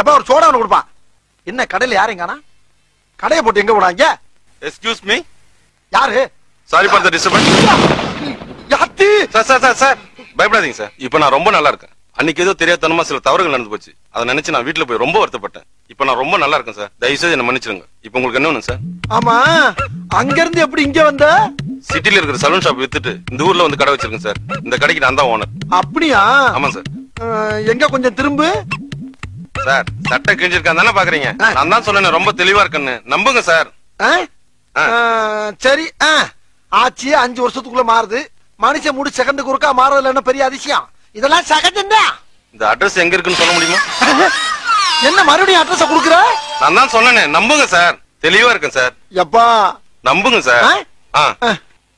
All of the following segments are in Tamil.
எப்ப ஒரு சோடா ஒண்ணு கொடுப்பா என்ன கடையில யாரையும் காணா கடையை போட்டு எங்க போனாங்க எக்ஸ்கியூஸ் மீ யாரு சாரி ஃபார் த டிஸ்டர்பன்ஸ் யாத்தி சார் சார் சார் சார் பயப்படாதீங்க சார் இப்போ நான் ரொம்ப நல்லா இருக்கேன் அன்னைக்கு ஏதோ தெரியாதனமா சில தவறுகள் நடந்து போச்சு அதை நினைச்சு நான் வீட்டுல போய் ரொம்ப வருத்தப்பட்டேன் இப்போ நான் ரொம்ப நல்லா இருக்கேன் சார் தயவு செய்து என்ன மன்னிச்சிருங்க இப்போ உங்களுக்கு என்ன வேணும் சார் ஆமா அங்க இருந்து எப்படி இங்க வந்த சிட்டில இருக்கிற சலூன் ஷாப் வித்துட்டு இந்த ஊர்ல வந்து கடை வச்சிருக்கேன் சார் இந்த கடைக்கு நான் தான் ஓனர் அப்படியா ஆமா சார் அஹ், எங்க கொஞ்சம் திரும்பு சார் சட்டை கிழிஞ்சிருக்கான் தானே பாக்குறீங்க நான் தான் சொன்னேன் ரொம்ப தெளிவா இருக்கேன்னு நம்புங்க சார் அஹ்? ஆ. அஹ், சரி அஹ். ஆச்சு அஞ்சு வருஷத்துக்குள்ள மாறுது மனுஷன் முடி செகண்டுக்கு ஒருக்கா மாறதுல என்ன பெரிய அதிசயம் இதெல்லாம் சகஜம்தான் இந்த அட்ரஸ் எங்க இருக்குன்னு சொல்ல முடியுமா என்ன மறுபடியும் அட்ரஸ் கொடுக்குற நான் தான் சொன்னேனே நம்புங்க சார் தெளிவா இருக்கேன் சார் எப்பா நம்புங்க சார் ஆ? ஆ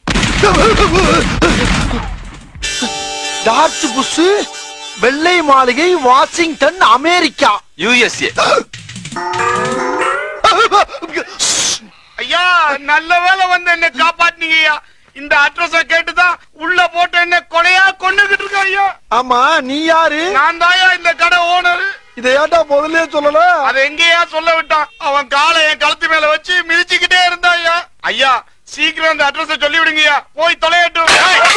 டார்ச் புஷ் வெள்ளை மாளிகை வாஷிங்டன் அமெரிக்கா யூஎஸ்ஏ ஐயா நல்ல வேளை வந்து என்ன காப்பாத்தினீங்க ஐயா இந்த அட்ரஸ கேட்டுதான் உள்ள போட்டு என்ன கொலையா கொண்டுகிட்டு இருக்க ஐயா ஆமா நீ யாரு நான் தாயா இந்த கடை ஓனர் இதை ஏன்டா முதல்லயே சொல்லல அதை எங்கேயா சொல்ல விட்டான் அவன் காலை என் கழுத்து மேல வச்சு மிதிச்சுக்கிட்டே இருந்தான் ஐயா ஐயா சீக்கிரம் இந்த அட்ரஸ சொல்லி விடுங்கய்யா போய் தொலையட்டும்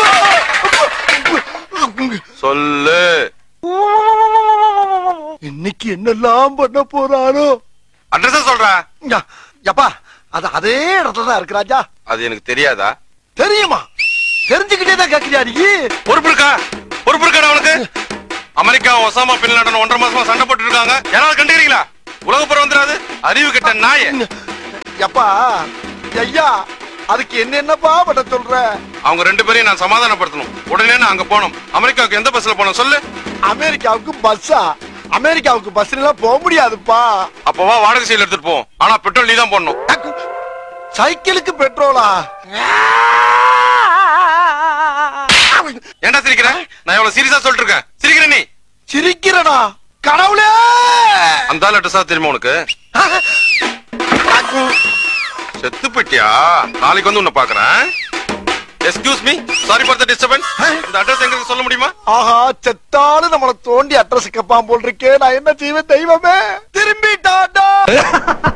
சொல்லு இன்னைக்கு என்னெல்லாம் பண்ண போறாரோ அட்ரஸ் சொல்றா யா, யப்பா அது அதே இடத்துல தான் இருக்கு ராஜா அது எனக்கு தெரியாதா தெரியுமா தெரிஞ்சுக்கிட்டே தான் கேக்குறியா நீ பொறுப்பு இருக்கா பொறுப்பு இருக்காடா அவனுக்கு அமெரிக்கா ஒசாமா பின் லாடன் ஒன்றரை மாசமா சண்டை போட்டு இருக்காங்க யாராவது கண்டுக்கிறீங்களா உலக புறம் வந்துடாது அறிவு கெட்ட நாயே யப்பா ஐயா அதுக்கு என்ன என்னப்பா பண்ண சொல்ற அவங்க ரெண்டு பேரையும் நான் சமாதானப்படுத்தணும் உடனே நான் அங்க போனோம் அமெரிக்காவுக்கு எந்த பஸ்ல போனோம் சொல்லு அமெரிக்காவுக்கு பஸ்ஸா அமெரிக்காவுக்கு பஸ்ல எல்லாம் போக முடியாதுப்பா அப்பவா வாடகை சீல் எடுத்துட்டு போவோம் ஆனா பெட்ரோல் நீ தான் போடணும் அக்கு, சைக்கிளுக்கு பெட்ரோலா ஏன்டா சிரிக்கிற நான் எவ்வளவு சீரியஸா சொல்லிட்டு இருக்கேன் சிரிக்கிற நீ சிரிக்கிறனா கடவுளே அந்த ஆள் அட்ரஸா தெரியுமா உனக்கு அக்கு, செத்து போயிட்டியா நாளைக்கு வந்து உன்னை பாக்குறேன் excuse me sorry for the disturbance இந்த அட்ரஸ் எங்க இருக்கு சொல்ல முடியுமா ஆஹா செத்தாலும் நம்மள தோண்டி அட்ரஸ் கேப்பான் போல் இருக்கே நான் என்ன செய்வேன் தெய்வமே திரும்பிட்டாடா